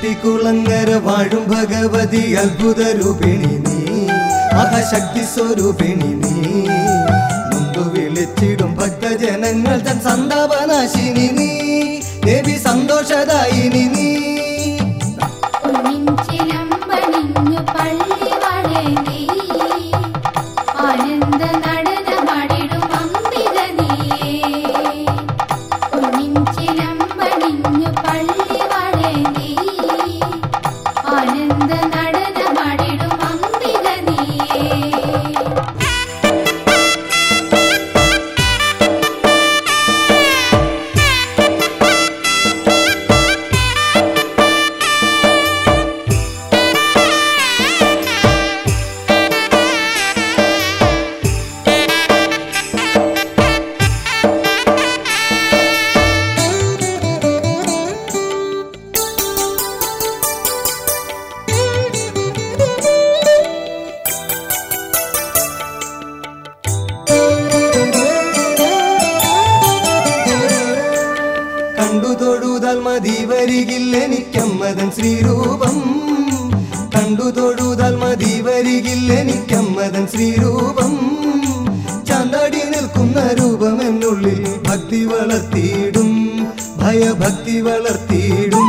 ചെട്ടിക്കുളങ്ങര വാഴും ഭഗവതി അത്ഭുത രൂപിണി നീ മഹാശക്തി സ്വരൂപിണി നീ മുമ്പ് വിളിച്ചിടും ഭക്തജനങ്ങൾ തൻ സന്താപനാശിനി നീ ദേവി സന്തോഷദായിനി നീ പൊന്നിൻചിലമ്പണിഞ്ഞു പള്ളി വളേന്തി ആനന്ദ നടനമാടിടും അംബിക നീയേ പൊന്നിൻചിലമ്പണിഞ്ഞു പള്ളി വളേന്തി ആനന്ദ നടനമാടിടും അംബിക നീയേ കണ്ടു തൊഴുതാൽ മതി വരികിൽ എനിക്കമ്മതൻ ശ്രീരൂപം കണ്ടു തൊഴുതാൽ മതി വരികിൽ എനിക്കമ്മതൻ ശ്രീരൂപം ചാന്താടി നിൽക്കുന്ന രൂപം എന്നുള്ളിൽ ഭക്തി വളർത്തിയിടും ഭയഭക്തി വളർത്തിയിടും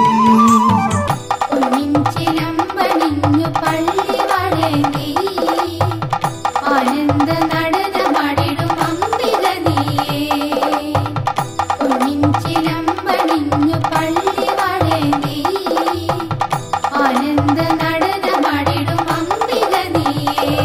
പൊന്നിൻചിലമ്പണിഞ്ഞു പള്ളി വളേന്തി ആനന്ദ നടനമാടിടും അംബിക നീയേ പൊന്നിൻചിലമ്പണിഞ്ഞു പള്ളി വളേന്തി ആനന്ദ നടനമാടിടും അംബിക നീയേ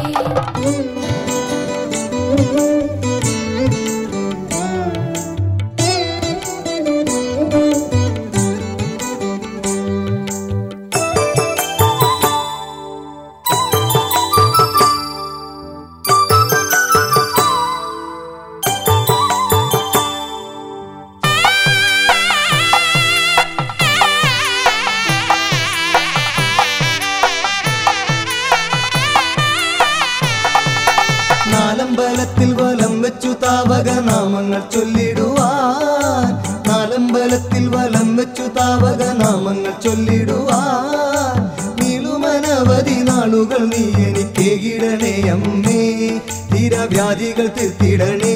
നാലമ്പലത്തിൽ വലം വെച്ചു താവക നാമങ്ങൾ ചൊല്ലിടുവാൻ നാലമ്പലത്തിൽ വലം വെച്ചു താവക നാമങ്ങൾ ചൊല്ലിടുവാൻ നീളുമനവധി നാളുകൾ നീ എനിക്കേകിടണേ അമ്മേ തീരവ്യാധികൾ തീർത്തിടണേ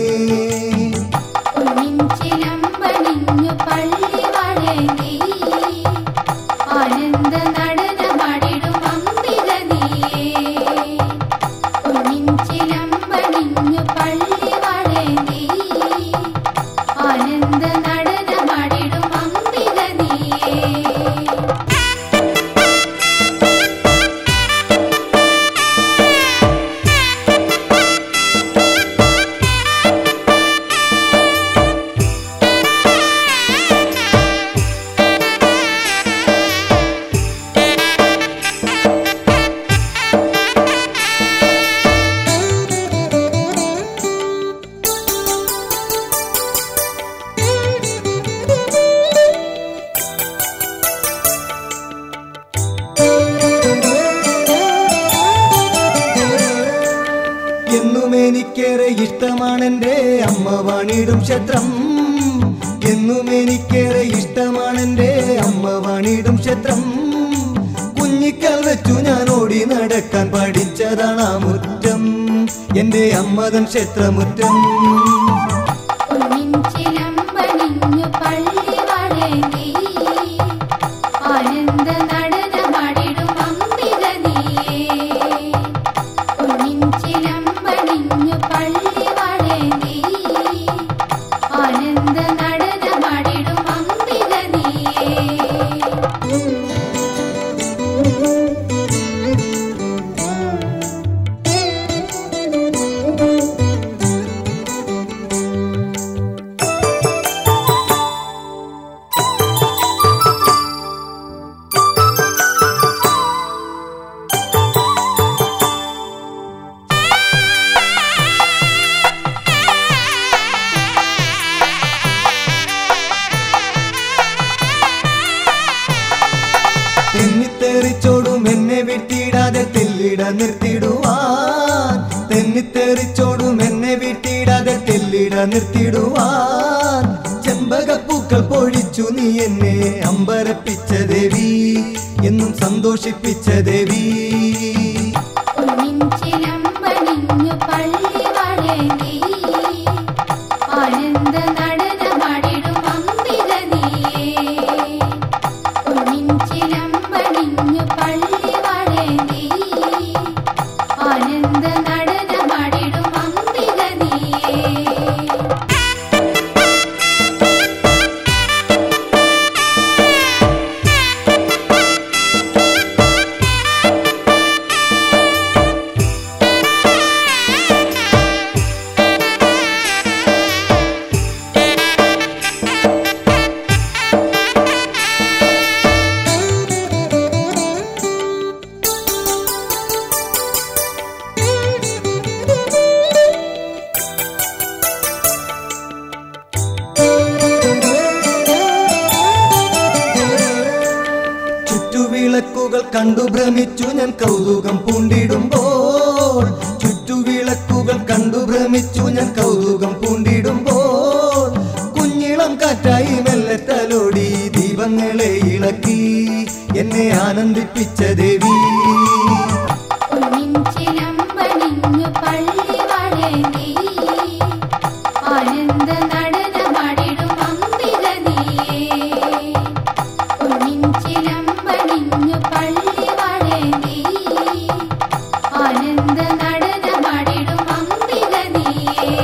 പൊന്നിൻചിലമ്പണിഞ്ഞു പള്ളി വളേന്തി ആനന്ദ നടനമാടിടും അംബിക നീയേ പൊന്നിൻചിലമ്പണിഞ്ഞു പള്ളി വളേന്തി ആനന്ദ നടനമാടിടും അംബിക നീയേ എന്നും എനിക്കേറെ ഇഷ്ടമാണെന്റെ അമ്മ വാണിടും ക്ഷേത്രം എന്നും എനിക്കേറെ ഇഷ്ടമാണെന്റെ അമ്മ വാണിടും ക്ഷേത്രം കുഞ്ഞിക്കൽ വെച്ചു ഞാൻ ഓടി നടക്കാൻ പഠിച്ചതാണ് ആ മുറ്റം എന്റെ അമ്മതൻ ക്ഷേത്രമുറ്റം പൊന്നിൻചിലമ്പണിഞ്ഞു പള്ളി വളേന്തി ആനന്ദ നടനമാടിടും അംബിക നീയേ പൊന്നിൻചിലമ്പണിഞ്ഞു പള്ളി വളേന്തി ആനന്ദ നടനമാടിടും അംബിക നീയേ തെന്നിത്തേറിച്ചോടും എന്നെ വിട്ടിടാതെ തെല്ലിട നിർത്തിടുവാൻ തെന്നിത്തേറിച്ചോടും എന്നെ വിട്ടിടാതെ തെല്ലിട നിർത്തിടുവാൻ ചെമ്പ ചെമ്പകപ്പൂക്കൾ പൊഴിച്ചു നീ എന്നെ അമ്പരപ്പിച്ച ദേവി എന്നും സന്തോഷിപ്പിച്ച ദേവി പൊന്നിൻ ചിലമ്പണിഞ്ഞു പള്ളി വളേന്തി ആനന്ദ നടനമാടിടും അംബിക നീയേ പൊന്നിൻ ചിലമ്പണിഞ്ഞു പള്ളി വളേന്തി ആനന്ദ നടനമാടിടും അംബിക നീയേ ചുറ്റുവിളക്കുകൾ കണ്ടു ഭ്രമിച്ചു ഞാൻ കൗതുകം പൂണ്ടിടുമ്പോൾ ചുറ്റുവിളക്കുകൾ കണ്ടു ഭ്രമിച്ചു ഞാൻ കൗതുകം പൂണ്ടിടുമ്പോൾ കുഞ്ഞിളം കാറ്റായി മെല്ലെ തലോടി ദീപങ്ങളെ ഇളക്കി എന്നെ ആനന്ദിപ്പിച്ച ദേവി പൊന്നിൻ ചിലമ്പണിഞ്ഞു പള്ളി വളേന്തി ആനന്ദ നടനമാടിടും അംബിക നീയേ പൊന്നിൻ ചിലമ്പണിഞ്ഞു പള്ളി വളേന്തി ആനന്ദ നടനമാടിടും അംബിക നീയേ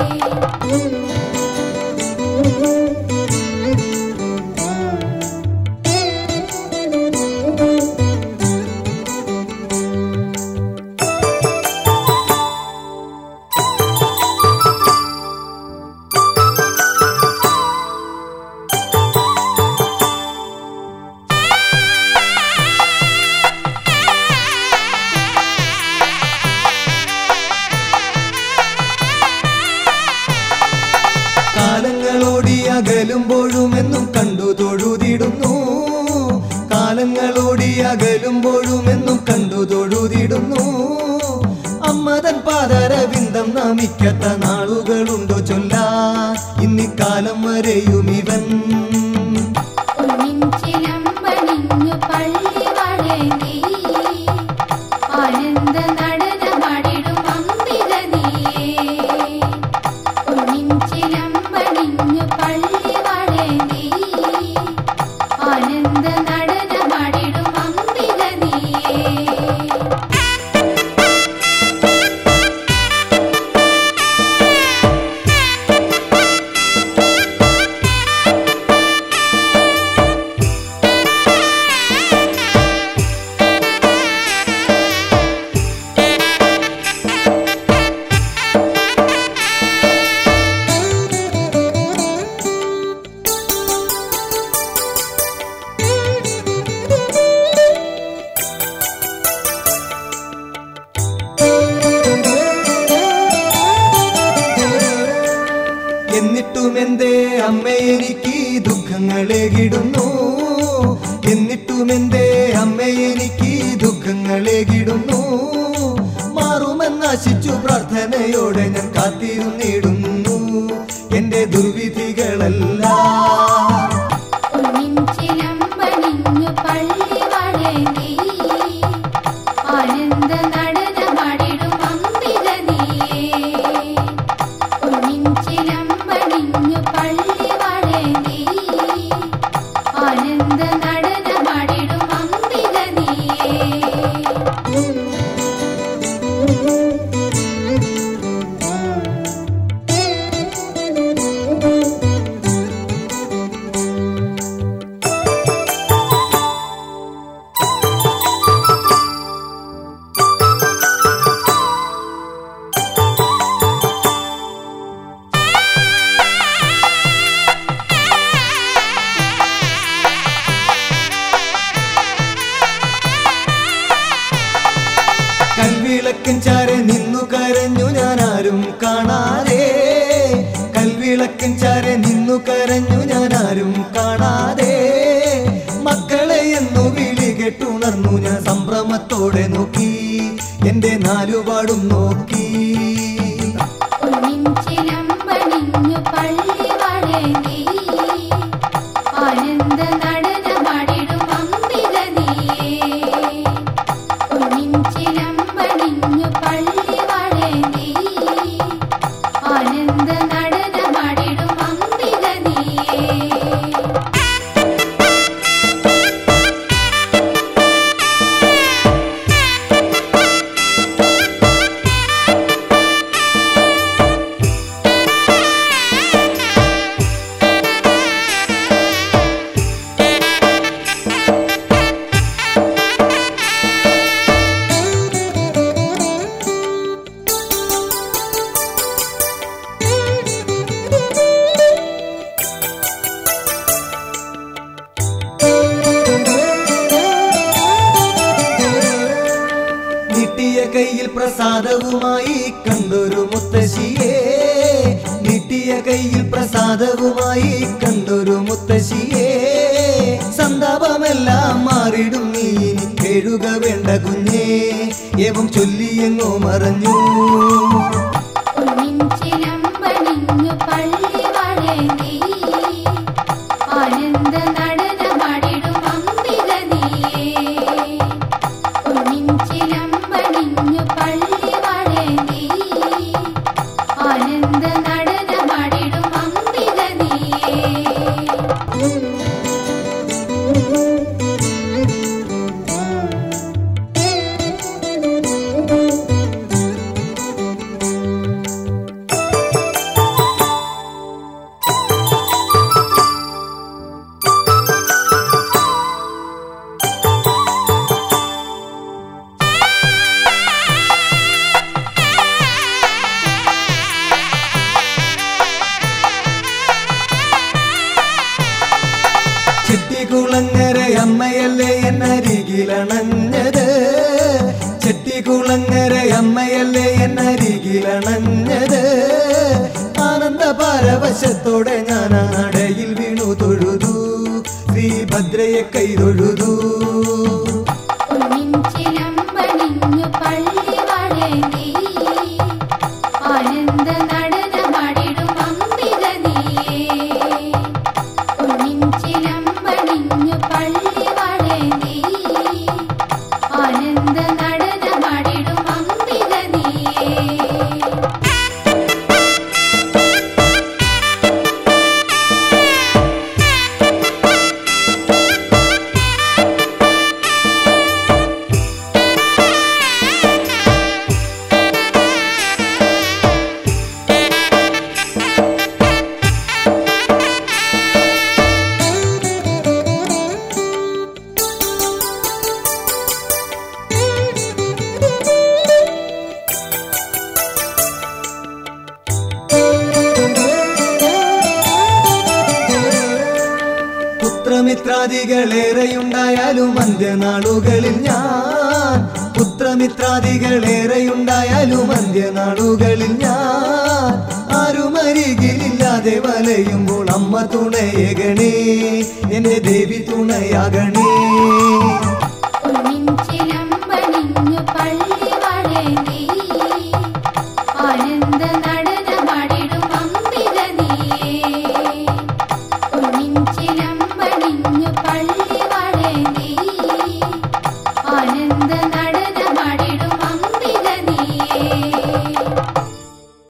കാലങ്ങളോടി അകലുമ്പോഴും എന്നും കണ്ടു തൊഴുതിടുന്നു കാലങ്ങളോടി അകലുമ്പോഴും എന്നും കണ്ടു തൊഴുതിടുന്നു അമ്മതൻ പാദരവിന്ദം നമിക്കത്ത നാളുകളുണ്ടോ ചൊല്ലാ ഇന്നിക്കാലം വരെയും ഇവൻ പൊന്നിൻ ചിലമ്പണിഞ്ഞു പള്ളി വളേന്തി ആനന്ദ നടനമാടിടും അംബിക നീയേ പൊന്നിൻ ചിലമ്പണിഞ്ഞു പള്ളി വളേന്തി ആനന്ദ നടനമാടിടും അംബിക നീയേ എന്നിട്ടും എന്തേ അമ്മ എനിക്ക് ദുഃഖങ്ങളേകിടുന്നു എന്നിട്ടും എന്തേ അമ്മ എനിക്ക് ദുഃഖങ്ങളേകിടുന്നു മാറുമെന്നാശിച്ചു പ്രാർത്ഥനയോടെ ഞാൻ കാത്തിരുന്നിടുന്നു എന്റെ ദുർവിധികളെല്ലാം പൊന്നിൻ ചിലമ്പണിഞ്ഞു പള്ളി വളേന്തി ആനന്ദ നടനമാടിടും അംബിക നീയേ പൊന്നിൻ ചിലമ്പണിഞ്ഞു പള്ളി വളേന്തി ആനന്ദ നടനമാടിടും അംബിക നീയേ കൽവിളക്കിൻ ചാരെ നിന്നു കരഞ്ഞു ഞാൻ ആരും കാണാതെ കൽവിളക്കിൻ ചാരെ നിന്നു കരഞ്ഞു ഞാൻ ആരും കാണാതെ മക്കളെ എന്നു വിളി കെട്ടുണർന്നു ഞാൻ സംഭ്രമത്തോടെ നോക്കി എന്റെ നാലുപാടും നോക്കി പൊന്നിൻ ചിലമ്പണിഞ്ഞു പള്ളി വളേന്തി കയ്യിൽ പ്രസാദവുമായി കണ്ടൊരു മുത്തശ്ശിയെ നീട്ടിയ കയ്യിൽ പ്രസാദവുമായി കണ്ടൊരു മുത്തശ്ശിയെ സന്താപമെല്ലാം മാറിടും നീ ഇനി കേഴുക വേണ്ട കുഞ്ഞേ ഏവം ചൊല്ലിയെങ്ങോ മറഞ്ഞു പൊന്നിൻചിലമ്പണിഞ്ഞു പള്ളി വളേന്തി ആനന്ദ നടനമാടിടും അംബിക നീയേ പൊന്നിൻചിലമ്പണിഞ്ഞു പള്ളി വളേന്തി ആനന്ദ നടനമാടിടും അംബിക നീയേ ചെട്ടികുളങ്ങര അമ്മയല്ലേ എന്നരികിലണഞ്ഞത് ചെട്ടികുളങ്ങര അമ്മയല്ലേ എന്നരികിലണഞ്ഞത് ആനന്ദ പാരവശത്തോടെ ഞാൻ അടയിൽ വീണു തൊഴുതു ശ്രീഭദ്രയെ കൈതൊഴുതു പൊന്നിൻചിലമ്പണിഞ്ഞു പള്ളി വളേന്തി ആനന്ദ നടനമാടിടും അംബിക നീയേ പൊന്നിൻചിലമ്പണിഞ്ഞു പള്ളി വളേന്തി ആനന്ദ നടനമാടിടും അംബിക നീയേ പുത്രമിത്രാദികളേറെയുണ്ടായാലും അന്ത്യനാളുകളിൽ ഞാൻ പുത്രമിത്രാദികളേറെയുണ്ടായാലും അന്ത്യനാളുകളിൽ ഞാൻ ആരുമരികിലില്ലാതെ വലയുമ്പോൾ അമ്മ തുണയകണേ എന്റെ ദേവി തുണയാകണേ പൊന്നിൻചിലമ്പണിഞ്ഞു പള്ളി വളേന്തി